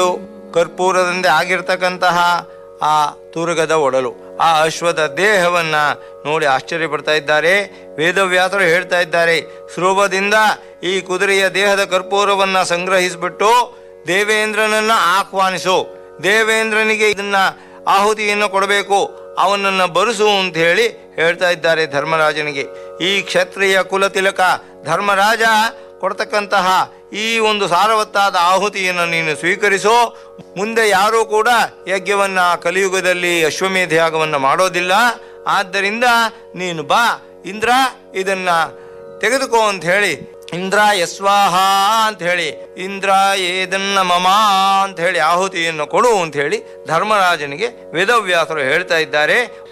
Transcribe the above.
ಕರ್ಪೂರದಂತೆ ಆಗಿರ್ತಕ್ಕಂತಹ ಆ ತುರುಗದ ಒಡಲು ಆ ಅಶ್ವದ ದೇಹವನ್ನ ನೋಡಿ ಆಶ್ಚರ್ಯ ಪಡ್ತಾ ಇದ್ದಾರೆ ವೇದವ್ಯಾಸರು ಹೇಳ್ತಾ ಇದ್ದಾರೆ ಸ್ರೂಪದಿಂದ ಈ ಕುದುರೆಯ ದೇಹದ ಕರ್ಪೂರವನ್ನ ಸಂಗ್ರಹಿಸಿಬಿಟ್ಟು ದೇವೇಂದ್ರನನ್ನ ಆಹ್ವಾನಿಸು ದೇವೇಂದ್ರನಿಗೆ ಇದನ್ನ ಆಹುತಿಯನ್ನು ಕೊಡಬೇಕು ಅವನನ್ನ ಬರಿಸು ಅಂತ ಹೇಳಿ ಹೇಳ್ತಾ ಇದ್ದಾರೆ ಧರ್ಮರಾಜನಿಗೆ ಈ ಕ್ಷತ್ರಿಯ ಕುಲತಿಲಕ ಧರ್ಮರಾಜ ಕೊಡ್ತಕ್ಕಂತಹ ಈ ಒಂದು ಸಾರವತ್ತಾದ ಆಹುತಿಯನ್ನು ನೀನು ಸ್ವೀಕರಿಸೋ ಮುಂದೆ ಯಾರೂ ಕೂಡ ಯಜ್ಞವನ್ನ ಕಲಿಯುಗದಲ್ಲಿ ಅಶ್ವಮೇಧ ಯಾಗವನ್ನ ಮಾಡೋದಿಲ್ಲ ಆದ್ದರಿಂದ ನೀನು ಬಾ ಇಂದ್ರ ಇದನ್ನ ತೆಗೆದುಕೋ ಅಂತ ಹೇಳಿ ಇಂದ್ರ ಯಸ್ವಾಹ ಅಂತ ಹೇಳಿ ಇಂದ್ರ ಏದನ್ನ ಮಮ ಅಂತ ಹೇಳಿ ಆಹುತಿಯನ್ನು ಕೊಡು ಅಂತ ಹೇಳಿ ಧರ್ಮರಾಜನಿಗೆ ವೇದವ್ಯಾಸರು ಹೇಳ್ತಾ ಇದ್ದಾರೆ